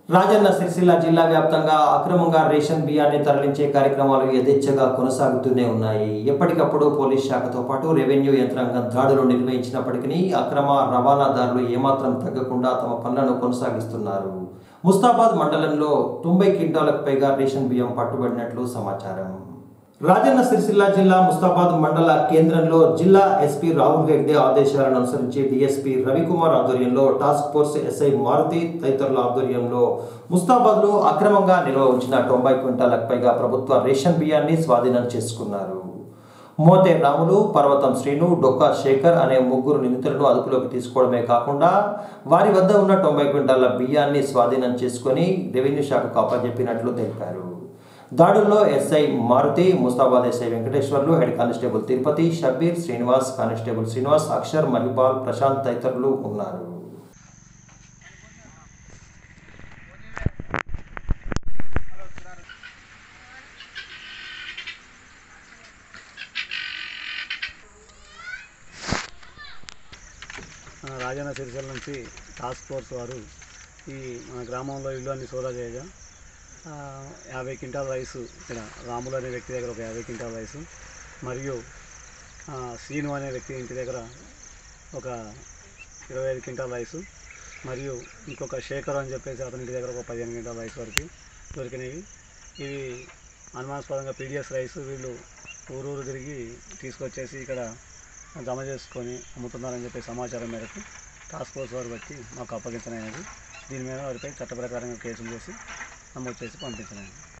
రాజన్న సిరిసిల్ల జిల్లా వ్యాప్తంగా అక్రమంగా రేషన్ బియ్యాన్ని తరలించే కార్యక్రమాలు యథేచ్ఛగా కొనసాగుతూనే ఉన్నాయి ఎప్పటికప్పుడు పోలీస్ శాఖతో పాటు రెవెన్యూ యంత్రాంగం దాడులు నిర్వహించినప్పటికీ అక్రమ రవాణాదారులు ఏమాత్రం తగ్గకుండా తమ పనులను కొనసాగిస్తున్నారు ముస్తాబాద్ మండలంలో తొంభై క్వింటాలకు పైగా రేషన్ బియ్యం పట్టుబడినట్లు సమాచారం రాజన్న సిరిసిల్ల జిల్లా ముస్తాబాద్ మండల కేంద్రంలో జిల్లా ఎస్పీ రాహుల్ హెగ్డే ఆదేశాలను అనుసరించి డిఎస్పీ రవికుమార్ ఆధ్వర్యంలో టాస్క్ ఫోర్స్ ఎస్ఐ మారుతి తదితరుల ఆధ్వర్యంలో ముస్తాబాద్లో అక్రమంగా నిల్వ ఉంచిన తొంభై క్వింటాలకు పైగా ప్రభుత్వ రేషన్ బియ్యాన్ని స్వాధీనం చేసుకున్నారు మోతే రాములు పర్వతం శ్రీను డొక్కా శేఖర్ అనే ముగ్గురు నిందితులను అదుపులోకి తీసుకోవడమే కాకుండా వారి వద్ద ఉన్న తొంభై క్వింటాల బియ్యాన్ని స్వాధీనం చేసుకొని రెవెన్యూ శాఖకు అప్పజెప్పినట్లు తెలిపారు దాడుల్లో SI Maruthi Mustabad SI Venkateswarlu head constable Tirupati Shabbir Srinivas constable Srinivas Akshar Mahipal Prashanth తదితరులు ఉన్నారు మన రాజన్న సిరిసిల్ల నుంచి టాస్క్ ఫోర్స్ వారు ఈ మన గ్రామంలో ఇల్లు అన్ని సోదా చేయగా ఆ, యాభై క్వింటాల్ రైసు ఇక్కడ రాములు అనే వ్యక్తి దగ్గర ఒక యాభై క్వింటాల్ రైసు మరియు ఆ, శ్రీను అనే వ్యక్తి ఇంటి దగ్గర ఒక ఇరవై ఐదు క్వింటాల్ రైసు మరియు ఇంకొక శేఖర్ అని చెప్పేసి అతని ఇంటి దగ్గర ఒక పదిహేను క్వింటాల్ రైస్ వరకు దొరికినవి ఇవి అనుమానాస్పదంగా పీడిఎస్ రైస్ వీళ్ళు ఊరూరు తిరిగి తీసుకొచ్చేసి ఇక్కడ జమ చేసుకొని అమ్ముతున్నారని చెప్పే సమాచారం మేరకు టాస్క్ ఫోర్స్ వారు బట్టి మాకు అప్పగించనైనది దీని మీద వారిపై చట్ట ప్రకారంగా కేసులు చేసి నమోదు చేసి పంపించలేదు